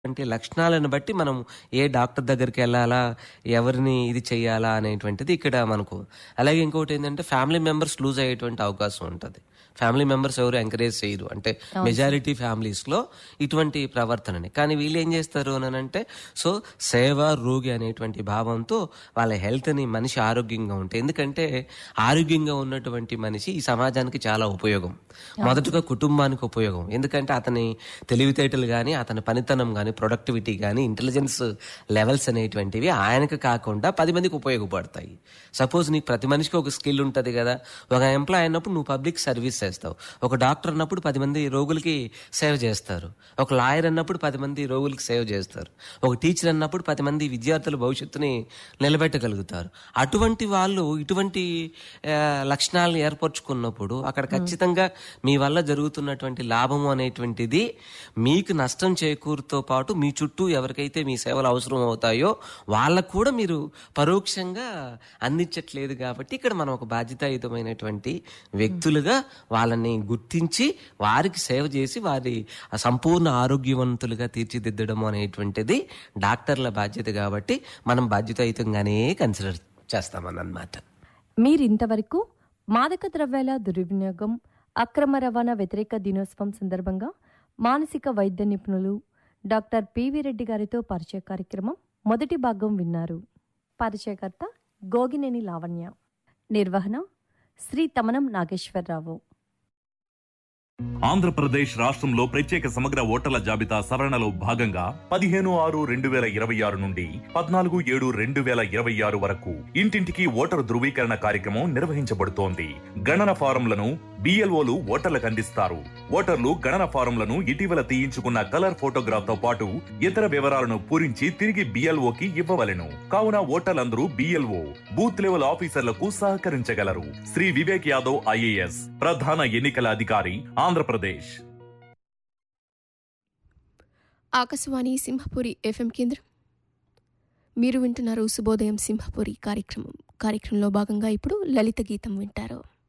అంటే లక్షణాలను బట్టి మనం ఏ డాక్టర్ దగ్గరికి వెళ్ళాలా ఎవరిని ఇది చేయాలా అనేటువంటిది ఇక్కడ మనకు అలాగే ఇంకోటి ఏంటంటే ఫ్యామిలీ మెంబర్స్ లూజ్ అయ్యేటువంటి అవకాశం ఉంటుంది ఫ్యామిలీ మెంబర్స్ ఎవరు ఎంకరేజ్ చేయరు అంటే మెజారిటీ ఫ్యామిలీస్ లో ఇటువంటి ప్రవర్తనని కానీ వీళ్ళు ఏం చేస్తారు అని అంటే సో సేవ రోగి అనేటువంటి భావంతో వాళ్ళ హెల్త్ ని మనిషి ఆరోగ్యంగా ఉంటే ఎందుకంటే ఆరోగ్యంగా ఉన్నటువంటి మనిషి ఈ సమాజానికి చాలా ఉపయోగం మొదటగా కుటుంబానికి ఉపయోగం ఎందుకంటే అతని తెలివితేటలు కానీ అతని పనితనం కానీ ప్రొడక్టివిటీ కానీ ఇంటెలిజెన్స్ లెవెల్స్ అనేటువంటివి ఆయనకు కాకుండా పది మందికి ఉపయోగపడతాయి సపోజ్ నీకు ప్రతి మనిషికి ఒక స్కిల్ ఉంటుంది కదా ఒక ఎంప్లాయ్ అయినప్పుడు నువ్వు పబ్లిక్ సర్వీస్ చేస్తావు ఒక డాక్టర్ అన్నప్పుడు పది మంది రోగులకి సేవ చేస్తారు ఒక లాయర్ అన్నప్పుడు పది మంది రోగులకి సేవ చేస్తారు ఒక టీచర్ అన్నప్పుడు పది మంది విద్యార్థుల భవిష్యత్తుని నిలబెట్టగలుగుతారు అటువంటి వాళ్ళు ఇటువంటి ఆ, లక్షణాలను ఏర్పరచుకున్నప్పుడు అక్కడ ఖచ్చితంగా మీ వల్ల జరుగుతున్నటువంటి లాభము అనేటువంటిది మీకు నష్టం చేకూరుతో పాటు మీ చుట్టూ ఎవరికైతే మీ సేవలు అవసరం అవుతాయో వాళ్ళకు కూడా మీరు పరోక్షంగా అందించట్లేదు కాబట్టి ఇక్కడ మనం ఒక బాధ్యతాయుతమైనటువంటి వ్యక్తులుగా వాళ్ళని గుర్తించి వారికి సేవ చేసి వారి సంపూర్ణ ఆరోగ్యవంతులుగా తీర్చిదిద్దడం అనేటువంటిది డాక్టర్ల బాధ్యత కాబట్టి మనం బాధ్యతాయుతంగానే కన్సిడర్ చేస్తామన్నమాట మీరింతవరకు మాదక ద్రవ్యాల దుర్వినియోగం అక్రమ రవాణా వ్యతిరేక దినోత్సవం సందర్భంగా మానసిక వైద్య నిపుణులు డాక్టర్ పివి రెడ్డి గారితో పరిచయ కార్యక్రమం మొదటి భాగం విన్నారు పరిచయకర్త గోగినేని లావణ్య నిర్వహణ శ్రీ తమనం నాగేశ్వరరావు ఆంధ్రప్రదేశ్ రాష్ట్రంలో ప్రత్యేక సమగ్ర ఓటర్ల జాబితా సవరణలో భాగంగా పదిహేను ఆరు రెండు వేల ఇరవై ఆరు నుండి పద్నాలుగు ఏడు రెండు వేల ఇరవై ఆరు వరకు ఇంటింటికి ఓటరు ధృవీకరణ కార్యక్రమం నిర్వహించబడుతోంది గణన ఫారంలను బిఎల్ఓలు ఓటర్లకు అందిస్తారు ఓటర్లు గణన ఫారంలను ఇటీవల తీయించుకున్న కలర్ ఫోటోగ్రాఫ్ తో పాటు ఇతర వివరాలను పూరించి తిరిగి బిఎల్ఓకి ఇవ్వవలెను కావున ఓటర్లందరూ బిఎల్ఓ బూత్ లెవెల్ ఆఫీసర్లకు సహకరించగలరు శ్రీ వివేక్ యాదవ్ ఐఏఎస్ ప్రధాన ఎన్నికల అధికారి ఆంధ్రప్రదేశ్ ఆకాశవాణి సింహపురి ఎఫ్ఎం కేంద్రం మీరు వింటున్నారు శుభోదయం సింహపురి కార్యక్రమం కార్యక్రమంలో భాగంగా ఇప్పుడు లలిత గీతం వింటారు